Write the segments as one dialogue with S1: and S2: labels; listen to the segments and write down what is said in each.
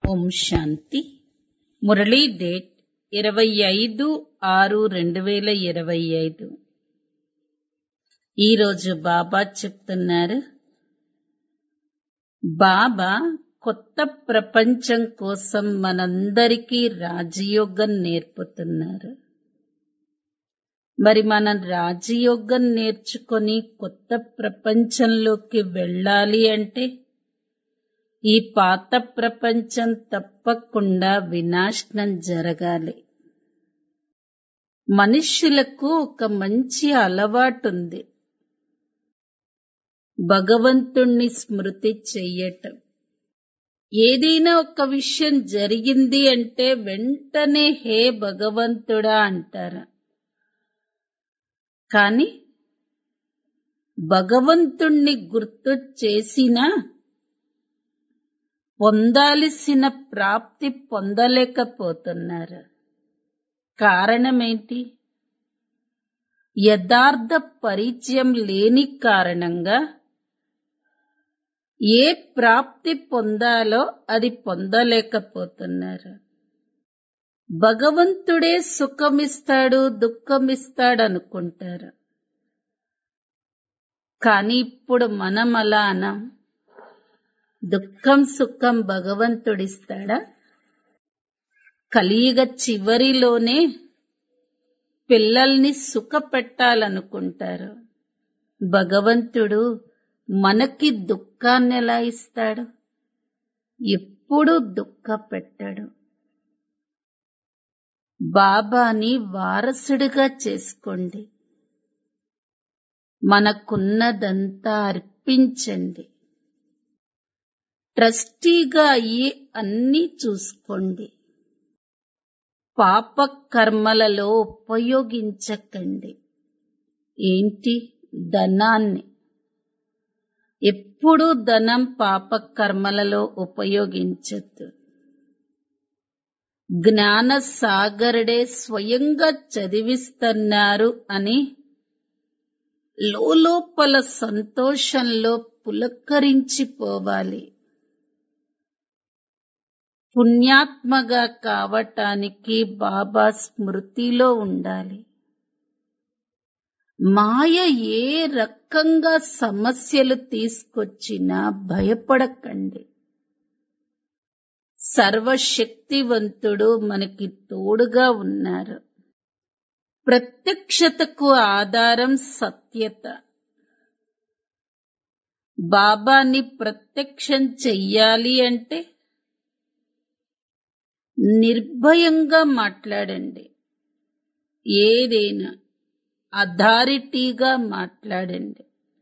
S1: ఓం శాంతి Murali date ఇరవై ఐదు ఆరు రెండు వేల ఇరవై ఐదు ఈరోజు బాబా చెప్తున్నారు బాబా కొత్త ప్రపంచం కోసం మనందరికీ రాజయోగం నేర్పుతున్నారు మరి మనం రాజయోగం నేర్చుకొని కొత్త ప్రపంచంలోకి వెళ్ళాలి అంటే ఈ పాత ప్రపంచం తప్పకుండా వినాశనం జరగాలి మనుష్యులకు ఒక మంచి అలవాటుంది భగవంతుణ్ణి స్మృతి చెయ్యటం ఏదైనా ఒక విషయం జరిగింది అంటే వెంటనే హే భగవంతుడా అంటారు కాని భగవంతుణ్ణి గుర్తు చేసినా పొందాల్సిన ప్రాప్తి పొందలేకపోతున్నారు కారణమేంటి యథార్థ పరిచయం లేని కారణంగా ఏ ప్రాప్తి పొందాలో అది పొందలేకపోతున్నారు భగవంతుడే సుఖమిస్తాడు దుఃఖమిస్తాడు అనుకుంటారు కానీ ఇప్పుడు మనం అలా అనం దుఃఖం సుఖం భగవంతుడిస్తాడా కలియుగ చివరిలోనే పిల్లల్ని సుఖ పెట్టాలనుకుంటారు భగవంతుడు మనకి దుఃఖాన్ని ఎలా ఇస్తాడు ఎప్పుడు దుఃఖ పెట్టాడు బాబాని వారసుడిగా చేసుకోండి మనకున్నదంతా అర్పించండి ట్రస్టీగా అయ్యి అన్నీ చూసుకోండి పాప కర్మలలో ఉపయోగించకండి ఏంటి ధనాన్ని ఎప్పుడూ ధనం పాప కర్మలలో ఉపయోగించద్దు జ్ఞాన సాగరుడే స్వయంగా చదివిస్తున్నారు అని లోపల సంతోషంలో పులక్కరించిపోవాలి పుణ్యాత్మగా కావటానికి బాబా స్మృతిలో ఉండాలి మాయ ఏ రకంగా సమస్యలు తీసుకొచ్చినా భయపడకండి సర్వశక్తివంతుడు మనకి తోడుగా ఉన్నారు ప్రత్యక్షతకు ఆధారం సత్యత బాబాని ప్రత్యక్షం చెయ్యాలి అంటే నిర్భయంగా మాట్లాడండి ఏదైనా అథారిటీగా మాట్లాడండి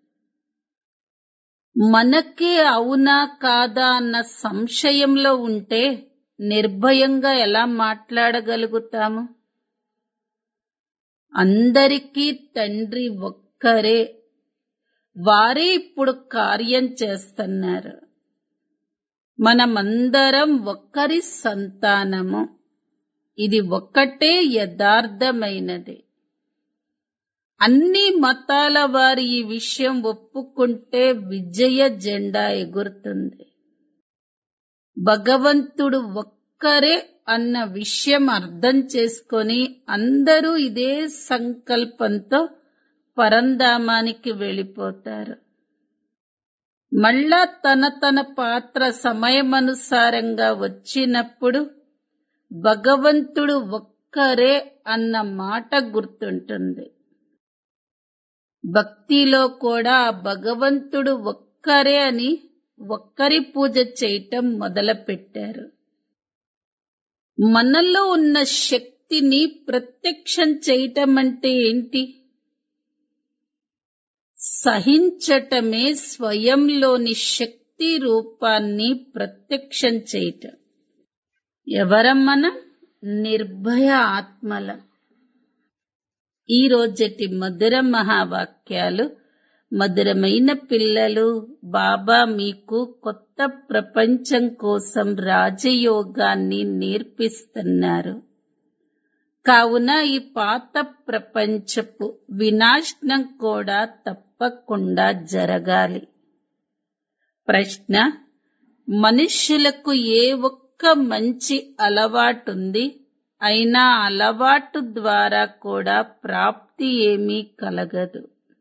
S1: మనకే అవునా కాదా అన్న సంశయంలో ఉంటే నిర్భయంగా ఎలా మాట్లాడగలుగుతాము అందరికీ తండ్రి ఒక్కరే వారే ఇప్పుడు కార్యం చేస్తున్నారు మనమందరం ఒక్కరి సంతానము ఇది ఒక్కటే యథార్థమైనది అన్ని మతాల వారి ఈ విషయం ఒప్పుకుంటే విజయ జెండా ఎగురుతుంది భగవంతుడు ఒక్కరే అన్న విషయం అర్థం చేసుకొని అందరూ ఇదే సంకల్పంతో పరంధామానికి వెళ్ళిపోతారు మళ్ళా తన తన పాత్ర సమయమనుసారంగా వచ్చినప్పుడు భగవంతుడు ఒక్కరే అన్న మాట గుర్తుంటుంది భక్తిలో కూడా భగవంతుడు ఒక్కరే అని ఒక్కరి పూజ చేయటం మొదలుపెట్టారు మనలో ఉన్న శక్తిని ప్రత్యక్షం చేయటం అంటే ఏంటి సహించటమే స్వయంలోని శక్తి రూపాన్ని ప్రత్యక్షం చేయటం ఎవరం మనం నిర్భయ ఆత్మల ఈ రోజటి మధుర మహావాక్యాలు మధురమైన పిల్లలు బాబా మీకు కొత్త ప్రపంచం కోసం రాజయోగాన్ని నేర్పిస్తున్నారు కావున ఈ పాత ప్రపంచపు వినాశనం కూడా తప్పకుండా జరగాలి ప్రశ్న మనుష్యులకు ఏ ఒక్క ఒక్క మంచి అలవాటుంది అయినా అలవాటు ద్వారా కూడా ప్రాప్తి ఏమీ కలగదు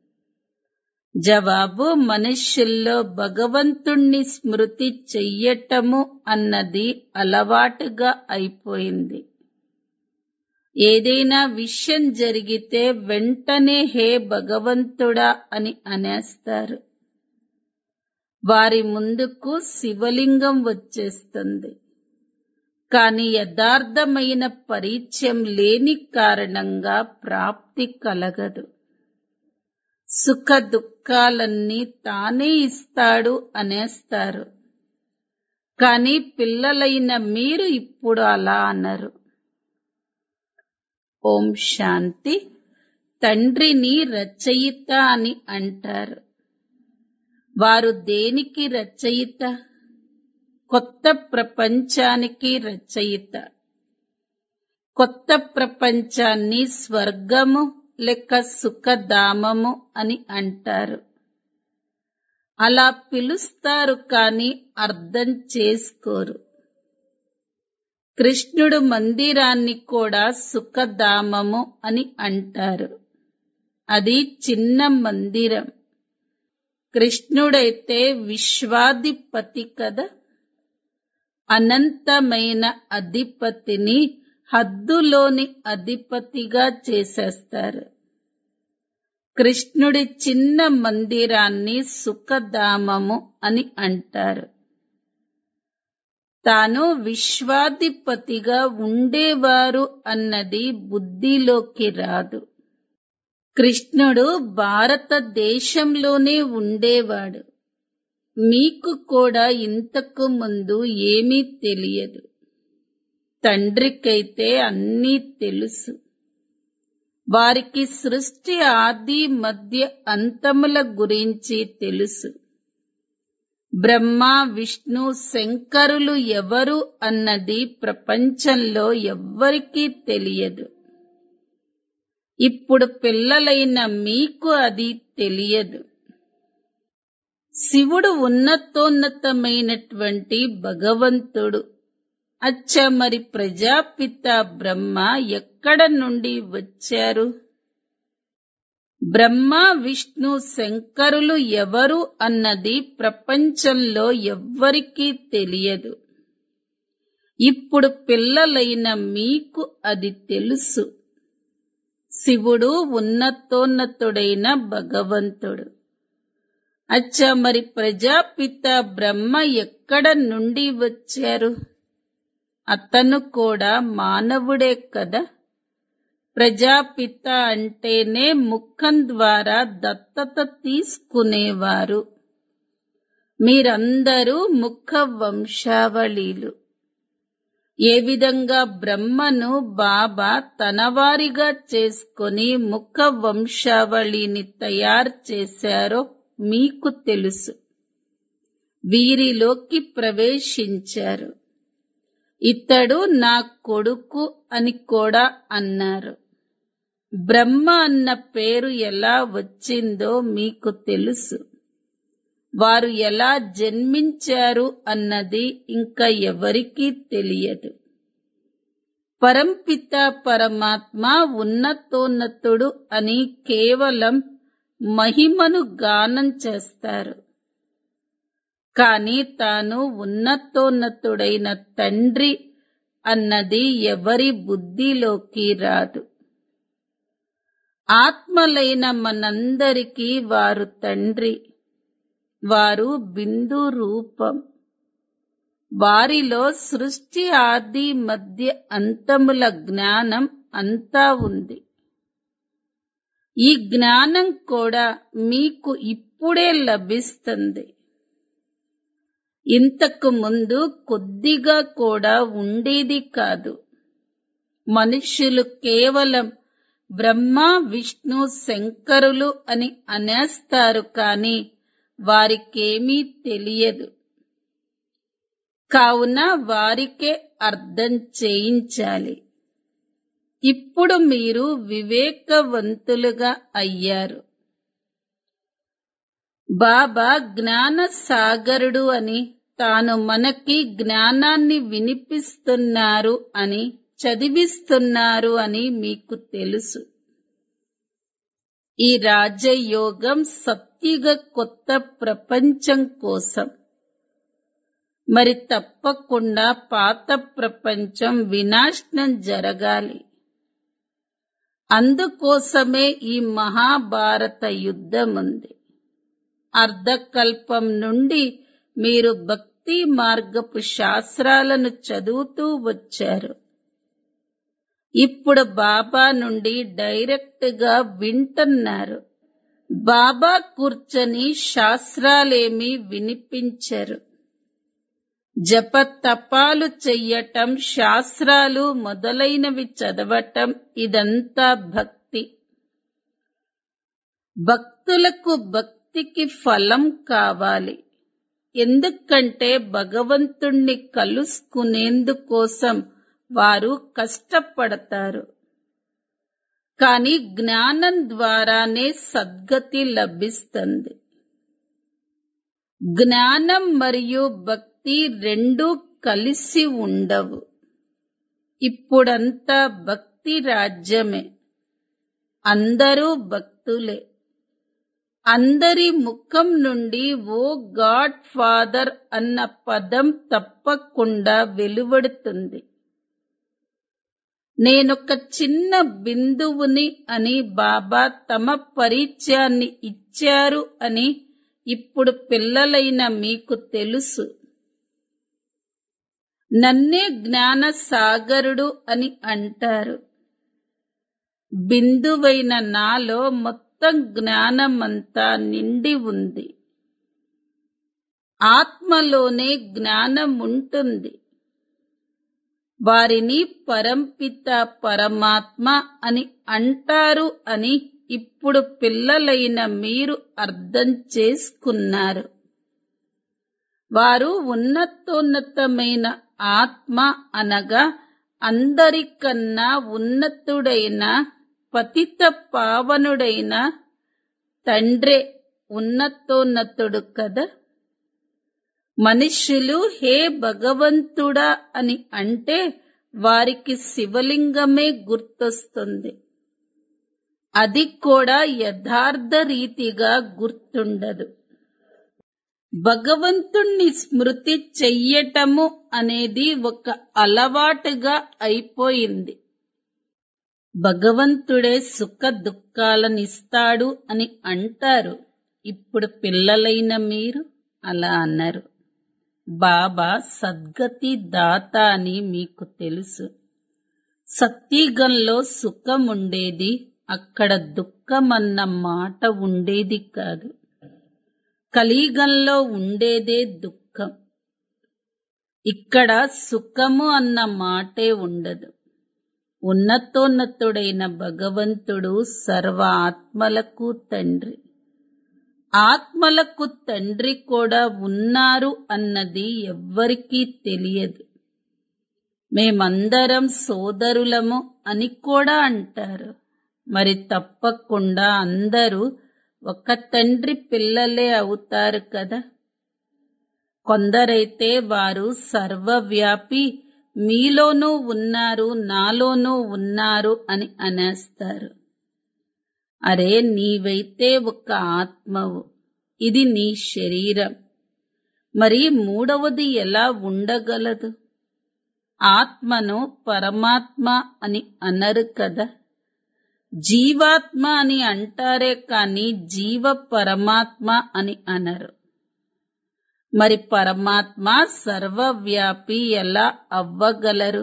S1: జవాబు మనుష్యుల్లో భగవంతుణ్ణి స్మృతి చెయ్యటము అన్నది అలవాటుగా అయిపోయింది ఏదైనా విషయం జరిగితే వెంటనే హే భగవంతుడా అని అనేస్తారు వారి ముందుకు శివలింగం వచ్చేస్తుంది కాని యథార్థమైన పరిచయం లేని కారణంగా ప్రాప్తి కలగదు సుఖ దుఃఖాలన్నీ తానే ఇస్తాడు అనేస్తారు కాని పిల్లలైన మీరు ఇప్పుడు అలా అనరు ఓం శాంతి తండ్రిని రచయిత అని అంటారు వారు దేనికి రచయిత కొత్త ప్రపంచానికి రచయిత కొత్త ప్రపంచాన్ని స్వర్గము లేక సుఖధామము అని అంటారు అలా పిలుస్తారు కాని అర్థం చేసుకోరు కృష్ణుడు మందిరాన్ని కూడా సుఖధామము అని అంటారు అది చిన్న మందిరం కృష్ణుడైతే విశ్వాధిపతి కదా అనంతమైన అధిపతిని హద్దులోని అధిపతిగా చేసేస్తారు కృష్ణుడి చిన్న మందిరాన్ని సుఖధామము అని అంటారు తాను విశ్వాధిపతిగా ఉండేవారు అన్నది బుద్ధిలోకి రాదు కృష్ణుడు భారతదేశంలోనే ఉండేవాడు మీకు కూడా ఇంతకు ముందు ఏమీ తెలియదు తండ్రికైతే అన్నీ తెలుసు వారికి సృష్టి ఆది మధ్య అంతముల గురించి తెలుసు బ్రహ్మ విష్ణు శంకరులు ఎవరు అన్నది ప్రపంచంలో ఎవ్వరికీ తెలియదు ఇప్పుడు పిల్లలైన మీకు అది తెలియదు శివుడు ఉన్నతోన్నతమైనటువంటి భగవంతుడు అచ్చ మరి ప్రజాపిత బ్రహ్మ ఎక్కడ నుండి వచ్చారు బ్రహ్మ విష్ణు శంకరులు ఎవరు అన్నది ప్రపంచంలో ఎవ్వరికీ తెలియదు ఇప్పుడు పిల్లలైన మీకు అది తెలుసు శివుడు ఉన్నతోన్నతుడైన భగవంతుడు అచ్చా మరి ప్రజాపిత బ్రహ్మ ఎక్కడ నుండి వచ్చారు అతను కూడా మానవుడే కదా ప్రజాపిత అంటేనే ముఖం ద్వారా దత్తత తీసుకునేవారు మీరందరూ ముఖ వంశావళీలు ఏ విధంగా బ్రహ్మను బాబా తనవారిగా చేసుకొని ముఖ వంశావళిని తయారు చేశారో మీకు తెలుసు వీరిలోకి ప్రవేశించారు ఇతడు నా కొడుకు అని కూడా అన్నారు బ్రహ్మ అన్న పేరు ఎలా వచ్చిందో మీకు తెలుసు వారు ఎలా జన్మించారు అన్నది ఇంకా ఎవరికీ తెలియదు పరంపిత పరమాత్మ ఉన్నతోన్నతుడు అని కేవలం మహిమను గానం చేస్తారు కాని తాను ఉన్నతోన్నతుడైన తండ్రి అన్నది ఎవరి బుద్ధిలోకి రాదు ఆత్మలైన మనందరికీ వారు తండ్రి వారు బిందు రూపం వారిలో సృష్టి ఆది మధ్య అంతముల జ్ఞానం అంతా ఉంది ఈ జ్ఞానం కూడా మీకు ఇప్పుడే లభిస్తుంది ఇంతకు ముందు కొద్దిగా కూడా ఉండేది కాదు మనుష్యులు కేవలం బ్రహ్మ విష్ణు శంకరులు అని అనేస్తారు కాని వారికేమీ తెలియదు కావున వారికే అర్థం చేయించాలి ఇప్పుడు మీరు వివేకవంతులుగా అయ్యారు బాబా జ్ఞాన సాగరుడు అని తాను మనకి జ్ఞానాన్ని వినిపిస్తున్నారు అని చదివిస్తున్నారు అని మీకు తెలుసు ఈ రాజయోగం సత్యుగ కొత్త ప్రపంచం కోసం మరి తప్పకుండా పాత ప్రపంచం వినాశనం జరగాలి అందుకోసమే ఈ మహాభారత యుద్ధం ఉంది అర్ధకల్పం నుండి మీరు భక్తి మార్గపు శాస్త్రాలను చదువుతూ వచ్చారు ఇప్పుడు బాబా నుండి డైరెక్ట్ గా వింటున్నారు బాబా కూర్చొని శాస్త్రాలేమీ వినిపించరు జప తపాలు చెయ్యటం శాస్త్రాలు మొదలైనవి చదవటం ఇదంతా భక్తి భక్తులకు భక్తికి ఫలం కావాలి ఎందుకంటే భగవంతుణ్ణి కలుసుకునేందుకోసం వారు కష్టపడతారు కానీ జ్ఞానం ద్వారానే సద్గతి లభిస్తుంది జ్ఞానం మరియు భక్తి రెండూ కలిసి ఉండవు ఇప్పుడంతా భక్తి రాజ్యమే అందరూ భక్తులే అందరి ముఖం నుండి ఓ గాడ్ ఫాదర్ అన్న పదం తప్పకుండా వెలువడుతుంది నేనొక చిన్న బిందువుని అని బాబా తమ పరిచయాన్ని ఇచ్చారు అని ఇప్పుడు పిల్లలైన మీకు తెలుసు నన్నే జ్ఞాన సాగరుడు అని అంటారు బిందువైన నాలో మొత్తం జ్ఞానమంతా నిండి ఉంది ఆత్మలోనే జ్ఞానం ఉంటుంది వారిని పరంపిత పరమాత్మ అని అంటారు అని ఇప్పుడు పిల్లలైన మీరు అర్థం చేసుకున్నారు వారు ఉన్నతోన్నతమైన ఆత్మ అనగా అందరికన్నా ఉన్నతుడైన పతిత పావనుడైన తండ్రే ఉన్నతోన్నతుడు కదా మనుష్యులు హే భగవంతుడా అని అంటే వారికి శివలింగమే గుర్తొస్తుంది అది కూడా యథార్థ రీతిగా గుర్తుండదు భగవంతుణ్ణి స్మృతి చెయ్యటము అనేది ఒక అలవాటుగా అయిపోయింది భగవంతుడే సుఖ దుఃఖాలనిస్తాడు అని అంటారు ఇప్పుడు పిల్లలైన మీరు అలా అన్నారు బాబా సద్గతి దాత అని మీకు తెలుసు సత్యగంలో సుఖం ఉండేది అక్కడ దుఃఖం అన్న మాట ఉండేది కాదు కలియుగంలో ఉండేదే దుఃఖం ఇక్కడ సుఖము అన్న మాటే ఉండదు ఉన్నతోన్నతుడైన భగవంతుడు సర్వ ఆత్మలకు తండ్రి ఆత్మలకు తండ్రి కూడా ఉన్నారు అన్నది ఎవ్వరికీ తెలియదు మేమందరం సోదరులము అని కూడా అంటారు మరి తప్పకుండా అందరూ ఒక తండ్రి పిల్లలే అవుతారు కదా కొందరైతే వారు సర్వవ్యాపి మీలోనూ ఉన్నారు నాలోనూ ఉన్నారు అని అనేస్తారు అరే నీవైతే ఒక ఆత్మవు ఇది నీ శరీరం మరి మూడవది ఎలా ఉండగలదు ఆత్మను పరమాత్మ అని అనరు కదా జీవాత్మ అని అంటారే కాని జీవ పరమాత్మ అని అనరు మరి పరమాత్మ సర్వవ్యాపి ఎలా అవ్వగలరు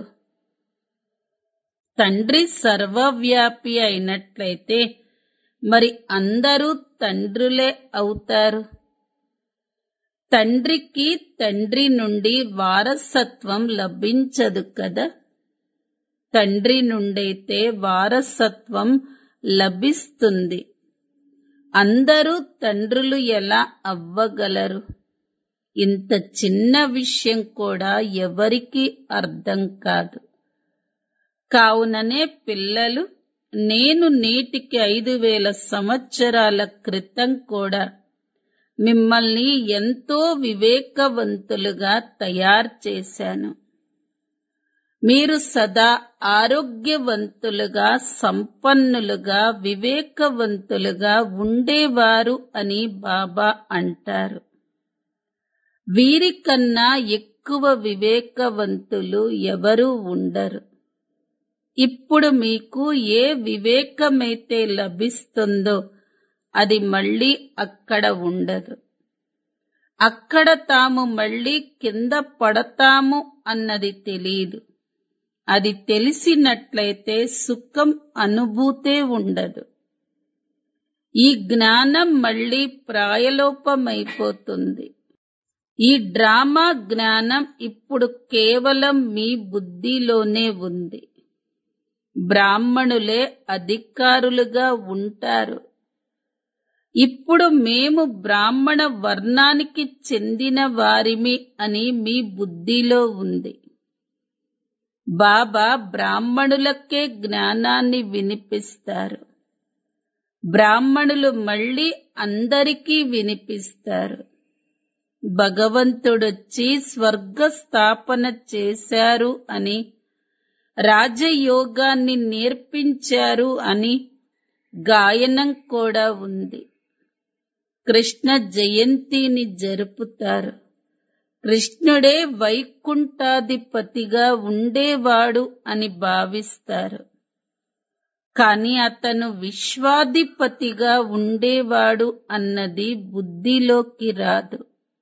S1: తండ్రి సర్వవ్యాపి అయినట్లయితే మరి అందరూ తండ్రులే అవుతారు తండ్రికి తండ్రి నుండి వారసత్వం లభించదు కదా తండ్రి నుండైతే వారసత్వం లభిస్తుంది అందరూ తండ్రులు ఎలా అవ్వగలరు ఇంత చిన్న విషయం కూడా ఎవరికీ అర్థం కాదు కావుననే పిల్లలు నేను నేటికి ఐదు వేల సంవత్సరాల క్రితం కూడా మిమ్మల్ని ఎంతో వివేకవంతులుగా తయారు చేశాను మీరు సదా ఆరోగ్యవంతులుగా సంపన్నులుగా వివేకవంతులుగా ఉండేవారు అని బాబా అంటారు వీరికన్నా ఎక్కువ వివేకవంతులు ఎవరూ ఉండరు ఇప్పుడు మీకు ఏ వివేకమైతే లభిస్తుందో అది మళ్ళీ అక్కడ ఉండదు అక్కడ తాము మళ్ళీ కింద పడతాము అన్నది తెలియదు అది తెలిసినట్లయితే సుఖం అనుభూతే ఉండదు ఈ జ్ఞానం మళ్ళీ ప్రాయలోపమైపోతుంది ఈ డ్రామా జ్ఞానం ఇప్పుడు కేవలం మీ బుద్ధిలోనే ఉంది బ్రాహ్మణులే అధికారులుగా ఉంటారు ఇప్పుడు మేము బ్రాహ్మణ వర్ణానికి చెందిన వారిమి అని మీ బుద్ధిలో ఉంది బాబా బ్రాహ్మణులకే జ్ఞానాన్ని వినిపిస్తారు బ్రాహ్మణులు మళ్ళీ అందరికీ వినిపిస్తారు భగవంతుడొచ్చి స్వర్గ స్థాపన చేశారు అని రాజయోగాన్ని నేర్పించారు అని గాయనం కూడా ఉంది కృష్ణ జయంతిని జరుపుతారు కృష్ణుడే వైకుంఠాధిపతిగా ఉండేవాడు అని భావిస్తారు కాని అతను విశ్వాధిపతిగా ఉండేవాడు అన్నది బుద్ధిలోకి రాదు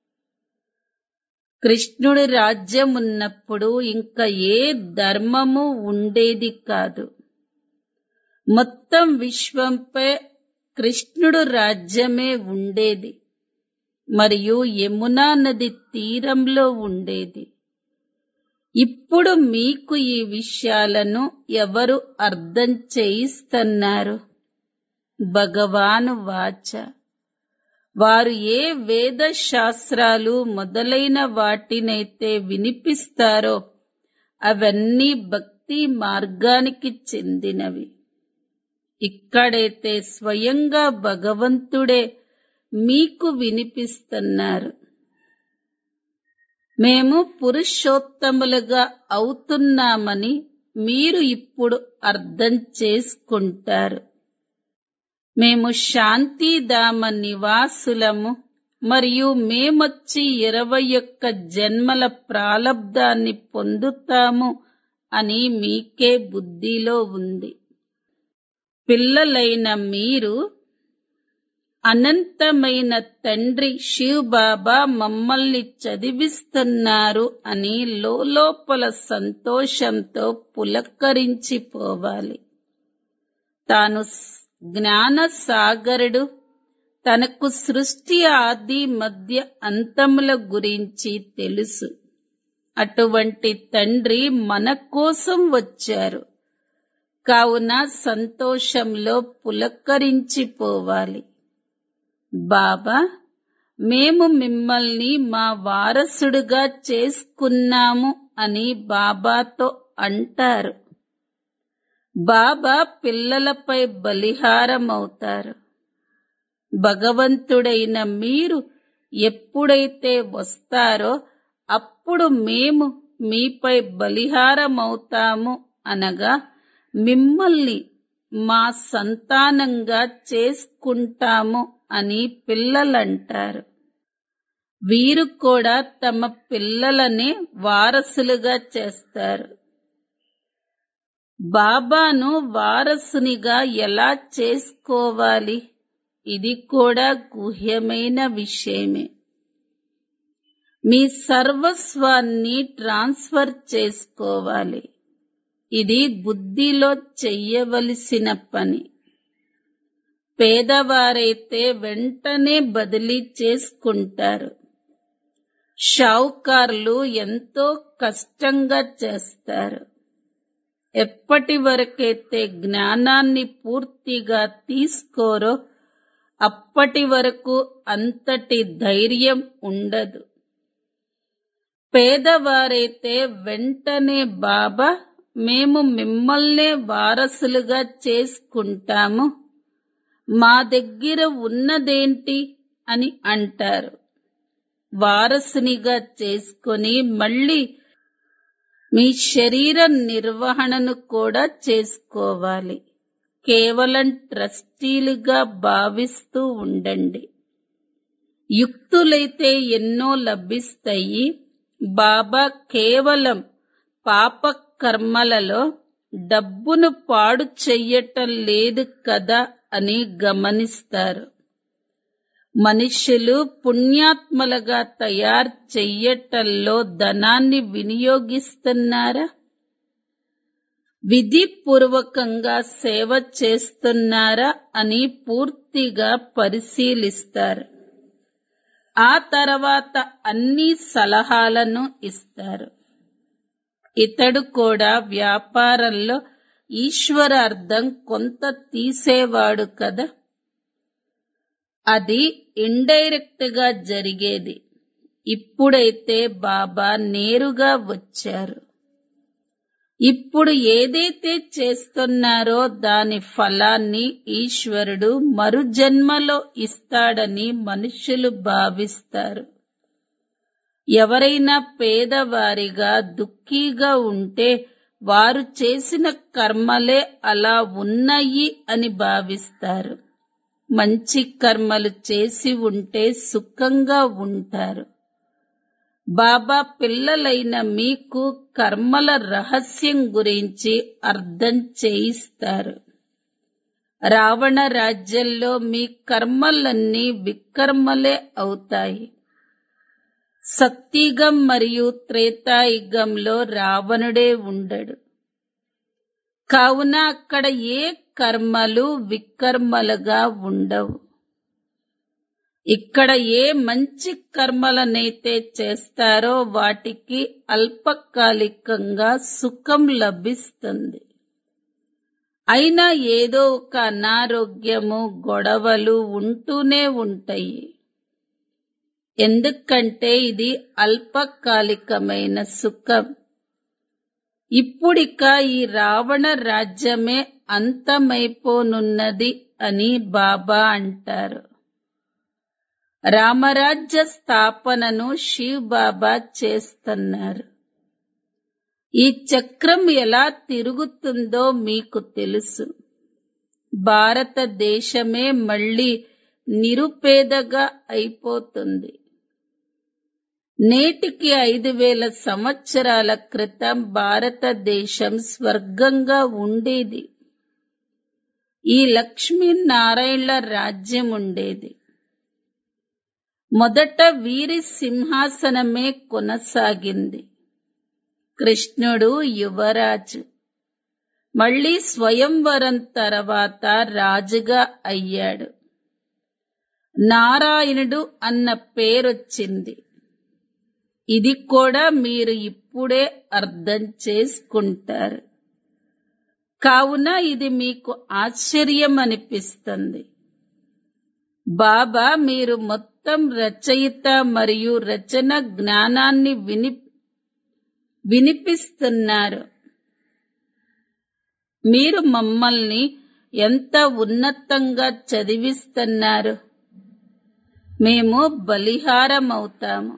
S1: కృష్ణుడి రాజ్యం ఉన్నప్పుడు ఇంకా ఏ ధర్మము ఉండేది కాదు మొత్తం విశ్వంపై కృష్ణుడు రాజ్యమే ఉండేది మరియు యమునా నది తీరంలో ఉండేది ఇప్పుడు మీకు ఈ విషయాలను ఎవరు అర్థం చేయిస్తున్నారు భగవాను వాచ వారు ఏ వేద శాస్త్రాలు మొదలైన వాటినైతే వినిపిస్తారో అవన్నీ భక్తి మార్గానికి చెందినవి ఇక్కడైతే స్వయంగా భగవంతుడే మీకు వినిపిస్తున్నారు మేము పురుషోత్తములుగా అవుతున్నామని మీరు ఇప్పుడు అర్థం చేసుకుంటారు మేము శాంతిధామ నివాసులము మరియు మేమొచ్చి ఇరవై ఒక్క జన్మల ప్రాలబ్ధాన్ని పొందుతాము అని మీకే బుద్ధిలో ఉంది పిల్లలైన మీరు అనంతమైన తండ్రి శివ్ బాబా మమ్మల్ని చదివిస్తున్నారు అని లోపల సంతోషంతో పులక్కరించిపోవాలి తాను జ్ఞాన సాగరుడు తనకు సృష్టి ఆది మధ్య అంతముల గురించి తెలుసు అటువంటి తండ్రి మన కోసం వచ్చారు కావున సంతోషంలో పులక్కరించిపోవాలి బాబా మేము మిమ్మల్ని మా వారసుడుగా చేసుకున్నాము అని బాబాతో అంటారు బాబా పిల్లలపై బలిహారమవుతారు భగవంతుడైన మీరు ఎప్పుడైతే వస్తారో అప్పుడు మేము మీపై బలిహారమవుతాము అనగా మిమ్మల్ని మా సంతానంగా చేసుకుంటాము అని పిల్లలంటారు వీరు కూడా తమ పిల్లలనే వారసులుగా చేస్తారు బాబాను వారసునిగా ఎలా చేసుకోవాలి ఇది కూడా గుహ్యమైన విషయమే మీ సర్వస్వాన్ని ట్రాన్స్ఫర్ చేసుకోవాలి ఇది బుద్ధిలో చెయ్యవలసిన పని పేదవారైతే వెంటనే బదిలీ చేసుకుంటారు షావుకారులు ఎంతో కష్టంగా చేస్తారు ఎప్పటి వరకైతే జ్ఞానాన్ని పూర్తిగా తీసుకోరో అప్పటి వరకు అంతటి ధైర్యం ఉండదు పేదవారైతే వెంటనే బాబా మేము మిమ్మల్నే వారసులుగా చేసుకుంటాము మా దగ్గర ఉన్నదేంటి అని అంటారు వారసునిగా చేసుకొని మళ్ళీ మీ శరీర నిర్వహణను కూడా చేసుకోవాలి కేవలం ట్రస్టీలుగా భావిస్తూ ఉండండి యుక్తులైతే ఎన్నో లభిస్తాయి బాబా కేవలం పాప కర్మలలో డబ్బును పాడు చెయ్యటం లేదు కదా అని గమనిస్తారు మనుషులు పుణ్యాత్మలుగా తయారు చెయ్యటంలో ధనాన్ని వినియోగిస్తున్నారా విధిపూర్వకంగా సేవ చేస్తున్నారా అని పూర్తిగా పరిశీలిస్తారు ఆ తర్వాత అన్ని సలహాలను ఇస్తారు ఇతడు కూడా వ్యాపారంలో ఈశ్వరార్థం కొంత తీసేవాడు కదా అది ఇండైరెక్ట్ గా జరిగేది ఇప్పుడైతే బాబా నేరుగా వచ్చారు ఇప్పుడు ఏదైతే చేస్తున్నారో దాని ఫలాన్ని ఈశ్వరుడు మరు జన్మలో ఇస్తాడని మనుషులు భావిస్తారు ఎవరైనా పేదవారిగా దుఃఖీగా ఉంటే వారు చేసిన కర్మలే అలా ఉన్నాయి అని భావిస్తారు మంచి కర్మలు చేసి ఉంటే సుఖంగా ఉంటారు బాబా పిల్లలైన మీకు కర్మల రహస్యం గురించి అర్థం చేయిస్తారు రావణ రాజ్యంలో మీ కర్మలన్నీ వికర్మలే అవుతాయి సత్యుగం మరియు త్రేతాయుగంలో రావణుడే ఉండడు కావున అక్కడ ఏ కర్మలు వికర్మలుగా ఉండవు ఇక్కడ ఏ మంచి కర్మలనైతే చేస్తారో వాటికి అల్పకాలికంగా సుఖం లభిస్తుంది అయినా ఏదో ఒక అనారోగ్యము గొడవలు ఉంటూనే ఉంటాయి ఎందుకంటే ఇది అల్పకాలికమైన సుఖం ఇప్పుడిక ఈ రావణ రాజ్యమే అంతమైపోనున్నది అని బాబా అంటారు రామరాజ్య స్థాపనను శివ్ బాబా చేస్తున్నారు ఈ చక్రం ఎలా తిరుగుతుందో మీకు తెలుసు భారతదేశమే మళ్ళీ నిరుపేదగా అయిపోతుంది నేటికి ఐదు వేల సంవత్సరాల క్రితం భారతదేశం స్వర్గంగా ఉండేది ఈ లక్ష్మీనారాయణల రాజ్యం ఉండేది మొదట వీరి సింహాసనమే కొనసాగింది కృష్ణుడు యువరాజు మళ్ళీ స్వయంవరం తర్వాత రాజుగా అయ్యాడు నారాయణుడు అన్న పేరొచ్చింది ఇది కూడా మీరు ఇప్పుడే అర్థం చేసుకుంటారు కావున ఇది మీకు ఆశ్చర్యం అనిపిస్తుంది బాబా మీరు మొత్తం రచయిత మరియు రచన జ్ఞానాన్ని విని వినిపిస్తున్నారు మీరు మమ్మల్ని ఎంత ఉన్నతంగా చదివిస్తున్నారు మేము బలిహారమవుతాము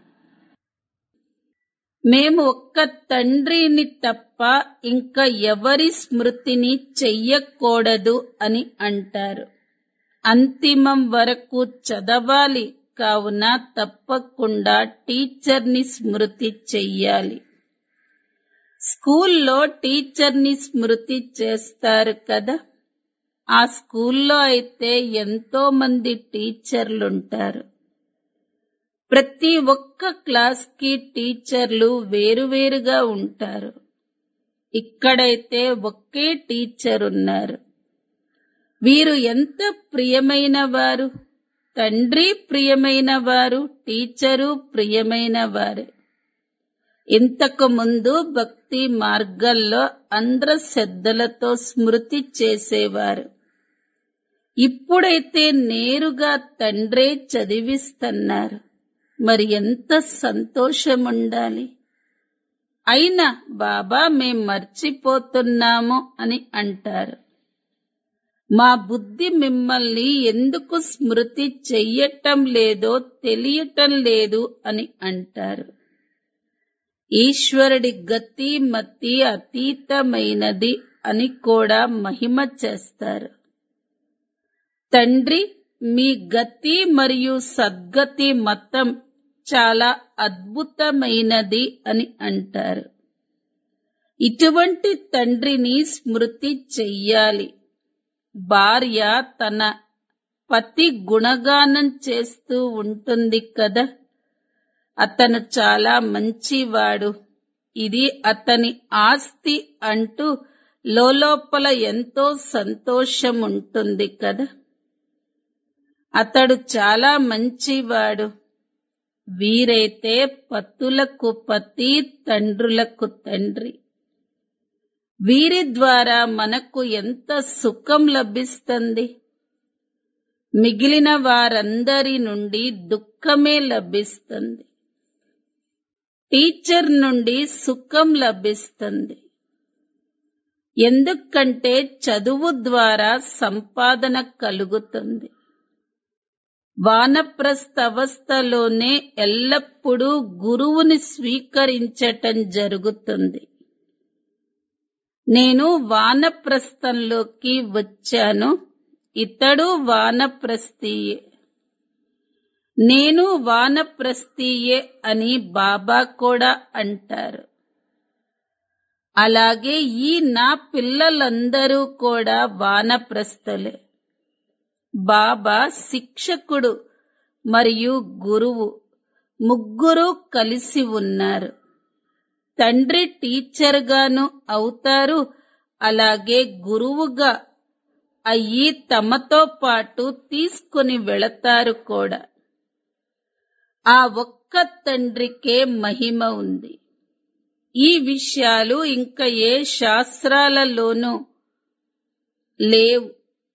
S1: మేము ఒక్క తండ్రిని తప్ప ఇంకా ఎవరి స్మృతిని చెయ్యకూడదు అని అంటారు అంతిమం వరకు చదవాలి కావున తప్పకుండా టీచర్ని స్మృతి చెయ్యాలి స్కూల్లో టీచర్ని స్మృతి చేస్తారు కదా ఆ స్కూల్లో అయితే ఎంతో మంది టీచర్లుంటారు ప్రతి ఒక్క క్లాస్ కి టీచర్లు వేరువేరుగా ఉంటారు ఇక్కడైతే ఒకే టీచర్ ఉన్నారు వీరు ఎంత ప్రియమైన వారు తండ్రి ప్రియమైన వారు టీచరు ప్రియమైన వారు ఇంతకు ముందు భక్తి మార్గంలో అంధ్ర శ్రద్ధలతో స్మృతి చేసేవారు ఇప్పుడైతే నేరుగా తండ్రే చదివిస్తున్నారు మరి ఎంత సంతోషం ఉండాలి అయినా బాబా మేం మర్చిపోతున్నాము అని అంటారు మా బుద్ధి మిమ్మల్ని ఎందుకు స్మృతి చెయ్యటం లేదో తెలియటం లేదు అని అంటారు ఈశ్వరుడి గతి మతి అతీతమైనది అని కూడా మహిమ చేస్తారు తండ్రి మీ గతి మరియు సద్గతి మతం చాలా అద్భుతమైనది అని అంటారు ఇటువంటి తండ్రిని స్మృతి చెయ్యాలి భార్య తన పతి గుణగానం చేస్తూ ఉంటుంది కదా అతను చాలా మంచివాడు ఇది అతని ఆస్తి అంటూ లోపల ఎంతో సంతోషం ఉంటుంది కదా అతడు చాలా మంచివాడు వీరైతే పతులకు పతి తండ్రులకు తండ్రి వీరి ద్వారా మనకు ఎంత సుఖం లభిస్తుంది మిగిలిన వారందరి నుండి దుఃఖమే లభిస్తుంది టీచర్ నుండి సుఖం లభిస్తుంది ఎందుకంటే చదువు ద్వారా సంపాదన కలుగుతుంది వానప్రస్థ అవస్థలోనే ఎల్లప్పుడూ గురువుని స్వీకరించటం జరుగుతుంది నేను వానప్రస్థంలోకి వచ్చాను ఇతడు వానప్రస్థీయే నేను వానప్రస్థీయే అని బాబా కూడా అంటారు అలాగే ఈ నా పిల్లలందరూ కూడా వానప్రస్థలే బాబా శిక్షకుడు మరియు గురువు ముగ్గురు కలిసి ఉన్నారు తండ్రి టీచర్ గాను అవుతారు అలాగే గురువుగా అయ్యి తమతో పాటు తీసుకుని వెళతారు కూడా ఆ ఒక్క తండ్రికే మహిమ ఉంది ఈ విషయాలు ఇంకా ఏ శాస్త్రాలలోనూ లేవు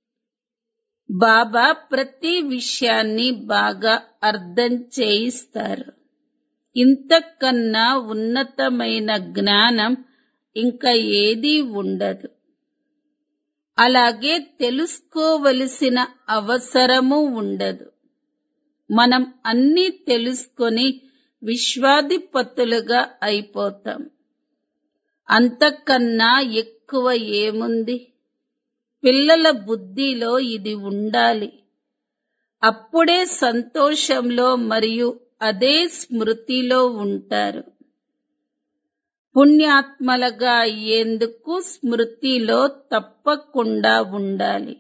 S1: బాబా ప్రతి విషయాన్ని బాగా అర్థం చేయిస్తారు ఇంతకన్నా ఉన్నతమైన జ్ఞానం ఇంకా ఏదీ ఉండదు అలాగే తెలుసుకోవలసిన అవసరము ఉండదు మనం అన్నీ తెలుసుకొని విశ్వాధిపతులుగా అయిపోతాం అంతకన్నా ఎక్కువ ఏముంది పిల్లల బుద్ధిలో ఇది ఉండాలి అప్పుడే సంతోషంలో మరియు అదే స్మృతిలో ఉంటారు పుణ్యాత్మలుగా అయ్యేందుకు స్మృతిలో తప్పకుండా ఉండాలి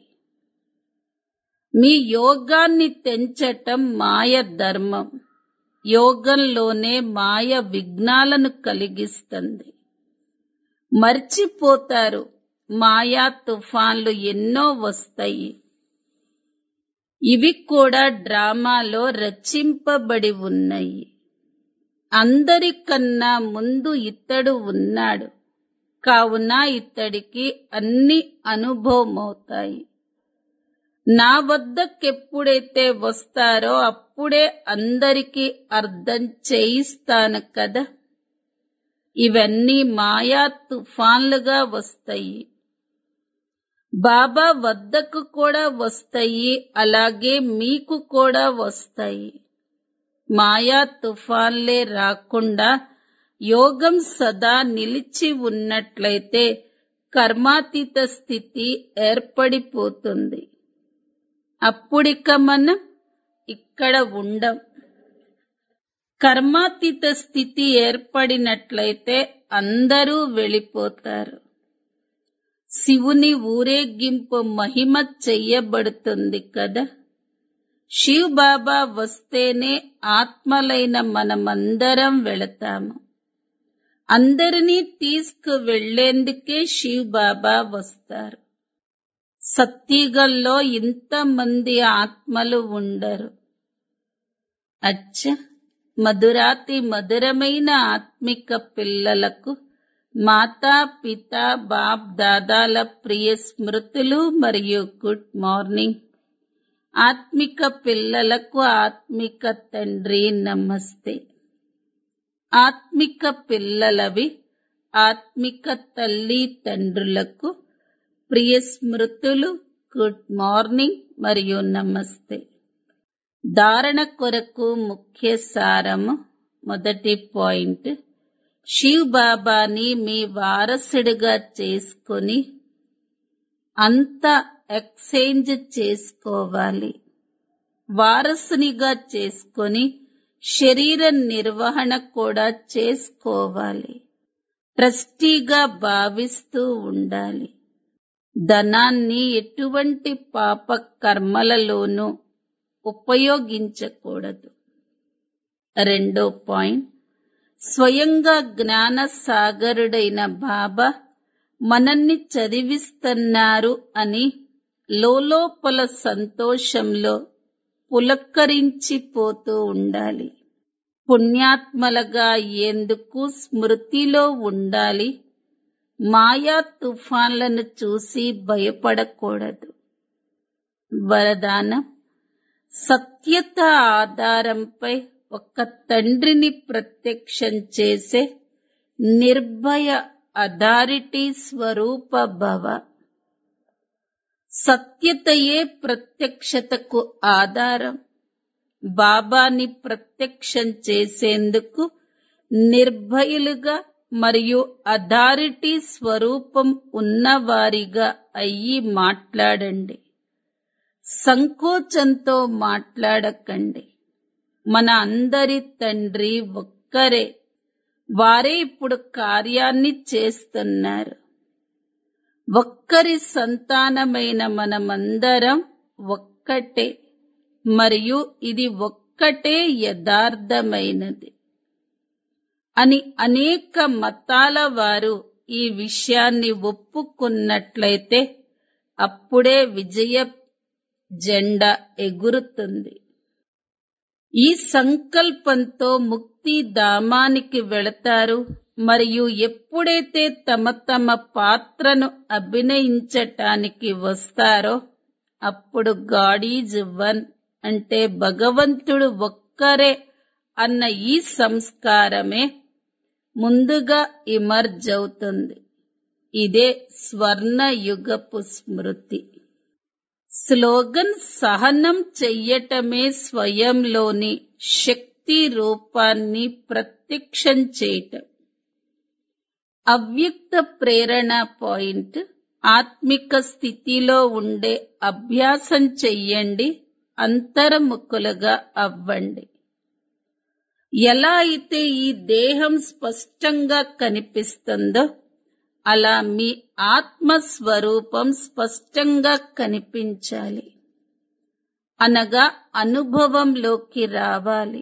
S1: మీ యోగాన్ని తెంచటం మాయ ధర్మం యోగంలోనే మాయ విఘ్నాలను కలిగిస్తుంది మర్చిపోతారు మాయా తుఫాన్లు ఎన్నో వస్తాయి ఇవి కూడా డ్రామాలో రచింపబడి ఉన్నాయి అందరికన్నా ముందు ఇతడు ఉన్నాడు కావున ఇతడికి అన్ని అనుభవమవుతాయి నా వద్దకెప్పుడైతే వస్తారో అప్పుడే అందరికీ అర్థం చేయిస్తాను కదా ఇవన్నీ మాయా తుఫాన్లుగా వస్తాయి బాబా వద్దకు కూడా వస్తాయి అలాగే మీకు కూడా వస్తాయి మాయా తుఫాన్లే రాకుండా యోగం సదా నిలిచి ఉన్నట్లయితే కర్మాతీత స్థితి ఏర్పడిపోతుంది అప్పుడిక మనం ఇక్కడ ఉండం కర్మాతీత స్థితి ఏర్పడినట్లయితే అందరూ వెళ్ళిపోతారు శివుని ఊరేగింపు మహిమ చెయ్యబడుతుంది కదా శివ్ బాబా వస్తేనే ఆత్మలైన మనమందరం వెళతాము అందరినీ తీసుకు వెళ్లేందుకే శివ్ బాబా వస్తారు సత్యుగంలో ఇంతమంది ఆత్మలు ఉండరు అచ్చ మధురాతి మధురమైన ఆత్మిక పిల్లలకు మాతా పిత బాప్ దాదాల ప్రియ స్మృతులు మరియు గుడ్ మార్నింగ్ ఆత్మిక పిల్లలకు ఆత్మిక తండ్రి నమస్తే ఆత్మిక పిల్లలవి ఆత్మిక తల్లి తండ్రులకు ప్రియ స్మృతులు గుడ్ మార్నింగ్ మరియు నమస్తే ధారణ కొరకు ముఖ్య సారము మొదటి పాయింట్ శివ్ బాబాని మీ వారసుడిగా చేసుకొని అంతా ఎక్స్చేంజ్ చేసుకోవాలి వారసునిగా చేసుకొని శరీర నిర్వహణ కూడా చేసుకోవాలి ట్రస్టీగా భావిస్తూ ఉండాలి ధనాన్ని ఎటువంటి పాప కర్మలలోనూ ఉపయోగించకూడదు రెండో పాయింట్ స్వయంగా జ్ఞాన సాగరుడైన బాబా మనల్ని చదివిస్తున్నారు అని లోపల సంతోషంలో పులక్కరించిపోతూ ఉండాలి పుణ్యాత్మలుగా అయ్యేందుకు స్మృతిలో ఉండాలి మాయా తుఫాన్లను చూసి భయపడకూడదు వరదానం సత్యత ఆధారంపై ఒక తండ్రిని ప్రత్యక్షం చేసే నిర్భయ అథారిటీ స్వరూప భవ సత్యతయే ప్రత్యక్షతకు ఆధారం బాబాని ప్రత్యక్షం చేసేందుకు నిర్భయులుగా మరియు అథారిటీ స్వరూపం ఉన్నవారిగా అయ్యి మాట్లాడండి సంకోచంతో మాట్లాడకండి మన అందరి తండ్రి ఒక్కరే వారే ఇప్పుడు కార్యాన్ని చేస్తున్నారు ఒక్కరి సంతానమైన మనమందరం ఒక్కటే మరియు ఇది ఒక్కటే యథార్థమైనది అని అనేక మతాల వారు ఈ విషయాన్ని ఒప్పుకున్నట్లయితే అప్పుడే విజయ జెండా ఎగురుతుంది ఈ సంకల్పంతో ముక్తి ధామానికి వెళతారు మరియు ఎప్పుడైతే తమ తమ పాత్రను అభినయించటానికి వస్తారో అప్పుడు గాడ్ ఈజ్ వన్ అంటే భగవంతుడు ఒక్కరే అన్న ఈ సంస్కారమే ముందుగా ఇమర్జ్ అవుతుంది ఇదే స్వర్ణ యుగపు స్మృతి స్లోగన్ సహనం చెయ్యటమే స్వయంలోని శక్తి రూపాన్ని ప్రత్యక్షం చేయటం అవ్యక్త ప్రేరణ పాయింట్ ఆత్మిక స్థితిలో ఉండే అభ్యాసం చెయ్యండి అంతర్ముఖులుగా అవ్వండి ఎలా అయితే ఈ దేహం స్పష్టంగా కనిపిస్తుందో అలా మీ ఆత్మ స్వరూపం స్పష్టంగా కనిపించాలి అనగా అనుభవంలోకి రావాలి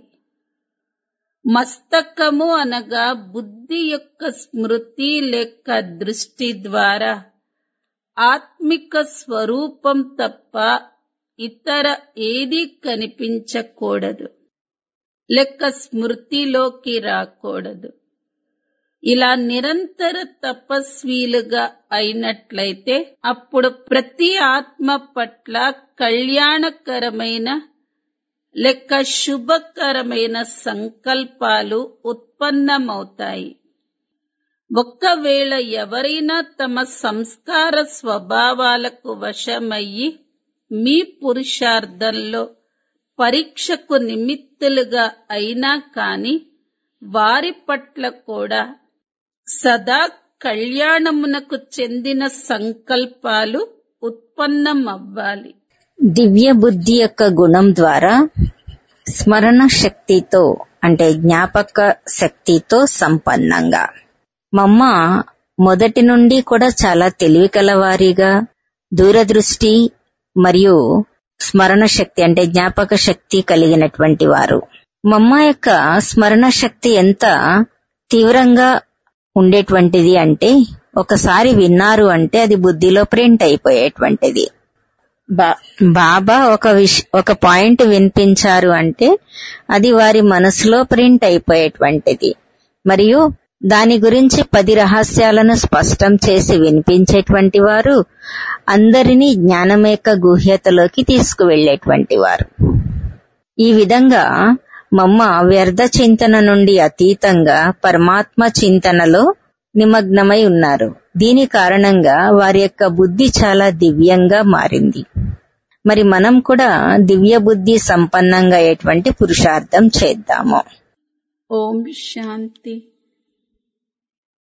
S1: మస్తకము అనగా బుద్ధి యొక్క స్మృతి లేక దృష్టి ద్వారా ఆత్మిక స్వరూపం తప్ప ఇతర ఏది కనిపించకూడదు లెక్క స్మృతిలోకి రాకూడదు ఇలా నిరంతర తపస్వీలుగా అయినట్లయితే అప్పుడు ప్రతి ఆత్మ పట్ల కళ్యాణకరమైన లెక్క శుభకరమైన సంకల్పాలు ఉత్పన్నమవుతాయి ఒక్కవేళ ఎవరైనా తమ సంస్కార స్వభావాలకు వశమయ్యి మీ పురుషార్థంలో పరీక్షకు నిమిత్తులుగా అయినా కాని వారి పట్ల కూడా సదా కళ్యాణమునకు చెందిన సంకల్పాలు ఉత్పన్నమవ్వాలి
S2: దివ్య బుద్ధి యొక్క గుణం ద్వారా స్మరణ శక్తితో అంటే జ్ఞాపక శక్తితో సంపన్నంగా మమ్మ మొదటి నుండి కూడా చాలా తెలివి కలవారిగా దూరదృష్టి మరియు స్మరణ శక్తి అంటే జ్ఞాపక శక్తి కలిగినటువంటి వారు మమ్మ యొక్క స్మరణ శక్తి ఎంత తీవ్రంగా ఉండేటువంటిది అంటే ఒకసారి విన్నారు అంటే అది బుద్ధిలో ప్రింట్ అయిపోయేటువంటిది బా- బాబా ఒక విష ఒక పాయింట్ వినిపించారు అంటే అది వారి మనసులో ప్రింట్ అయిపోయేటువంటిది మరియు దాని గురించి పది రహస్యాలను స్పష్టం చేసి వినిపించేటువంటి వారు అందరినీ జ్ఞానం యొక్క గుహ్యతలోకి తీసుకువెళ్లేటువంటి వారు ఈ విధంగా మమ్మ వ్యర్థ చింతన నుండి అతీతంగా పరమాత్మ చింతనలో నిమగ్నమై ఉన్నారు దీని కారణంగా వారి యొక్క బుద్ధి చాలా దివ్యంగా మారింది మరి మనం కూడా దివ్య బుద్ధి సంపన్నంగా అయ్యేటువంటి పురుషార్థం చేద్దాము
S1: ఓం శాంతి